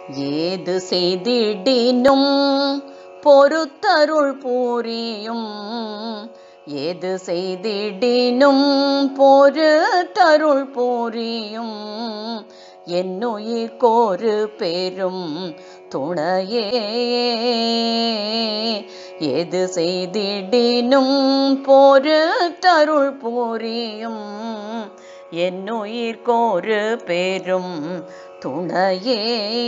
ஏது செய்திடினும் பொறுத்தருள் பூரியும் ஏது செய்திடினும் பொறுத்தருள் பூரியும் என்னுயிர்கோரு பெரும் துணையே எது செய்திடினும் பொறுத்தருள் பூரியும் என்னுயிர்கோரு பெரும் துணையே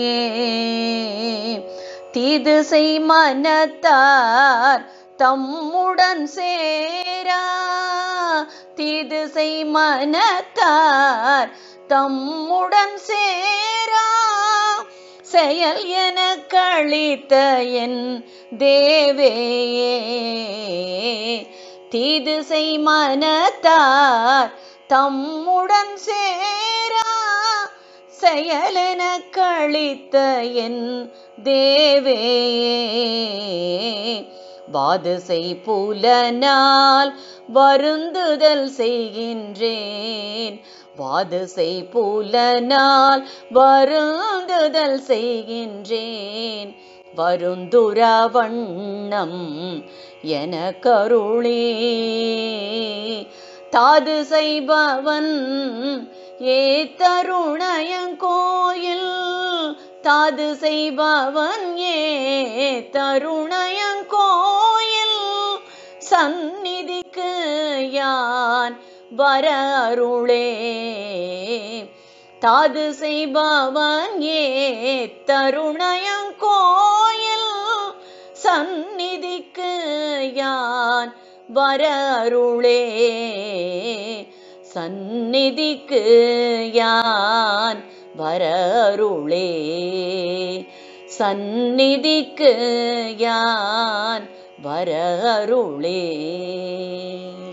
தீது செய் மனத்தார் தம்முடன் சேரா தீது செய் மனத்தார் தம்முடன் சேரா செயல் என கழித்த என் தேவேயே தீது செய் மனத்தார் தம்முடன் சேரா செயலென கழித்த என் தேவேயே வாது செய் புலனால் வருந்துதல் செய்கின்றேன் வாது செய் புலனால் வருந்துதல் செய்கின்றேன் வருந்துர வண்ணம் என கருளே தாது செய்பவன் ஏ தருணயங்கோயில் தாது செய்பவன் ஏ தருணயங்கோயில் சந்நிதிக்கு யான் வர அருளே தாது செய்பவன் ஏ தருணயங்கோயில் சந்நிதிக்கு யான் வர அருளே சந்நிதிக்கு யான் வர அருளே சந்நிதிக்கு யான் வர அருளே